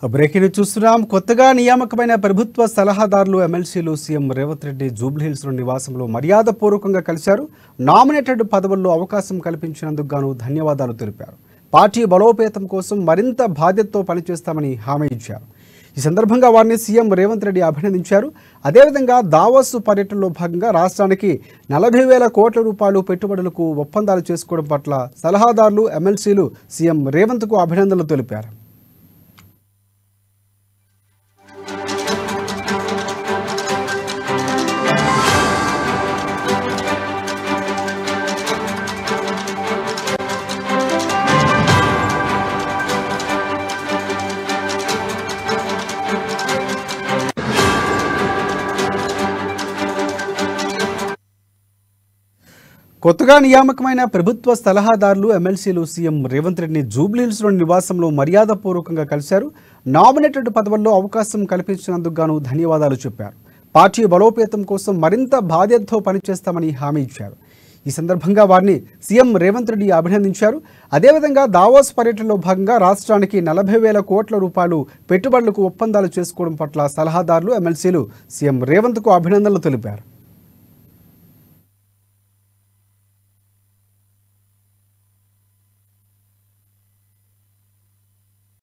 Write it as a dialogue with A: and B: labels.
A: breaking news చూస్తున్నాం కొత్తగా నియామకమైన ప్రభుత్వ సలహాదారులు ఎమ్మెల్సీలు సీఎం రేవంత్ రెడ్డి జూబ్లీహిల్స్ నివాసంలో మర్యాదపూర్వకంగా కలిశారు నామినేటెడ్ పదవుల్లో అవకాశం కల్పించినందుకు గాను ధన్యవాదాలు తెలిపారు పార్టీ బలోపేతం కోసం మరింత బాధ్యతతో పనిచేస్తామని హామీ ఇచ్చారు ఈ సందర్భంగా వారిని సీఎం రేవంత్ రెడ్డి అభినందించారు అదేవిధంగా దావోస్ పర్యటనలో భాగంగా రాష్ట్రానికి నలభై వేల కోట్ల రూపాయలు పెట్టుబడులకు ఒప్పందాలు చేసుకోవడం పట్ల సలహాదారులు ఎమ్మెల్సీలు సీఎం రేవంత్కు అభినందనలు తెలిపారు కొత్తగా నియామకమైన ప్రభుత్వ సలహాదారులు ఎమ్మెల్సీలు సీఎం రేవంత్ రెడ్డిని జూబ్లీహిల్స్లోని నివాసంలో మర్యాదపూర్వకంగా కలిశారు నామినేటెడ్ పదవుల్లో అవకాశం కల్పించినందుకు గాను ధన్యవాదాలు చెప్పారు పార్టీ బలోపేతం కోసం మరింత బాధ్యతతో పనిచేస్తామని హామీ ఇచ్చారు ఈ సందర్భంగా వారిని సీఎం రేవంత్ రెడ్డి అభినందించారు అదేవిధంగా దావోస్ పర్యటనలో భాగంగా రాష్ట్రానికి నలభై వేల కోట్ల రూపాయలు పెట్టుబడులకు ఒప్పందాలు చేసుకోవడం పట్ల సలహాదారులు ఎమ్మెల్సీలు సీఎం రేవంత్కు అభినందనలు తెలిపారు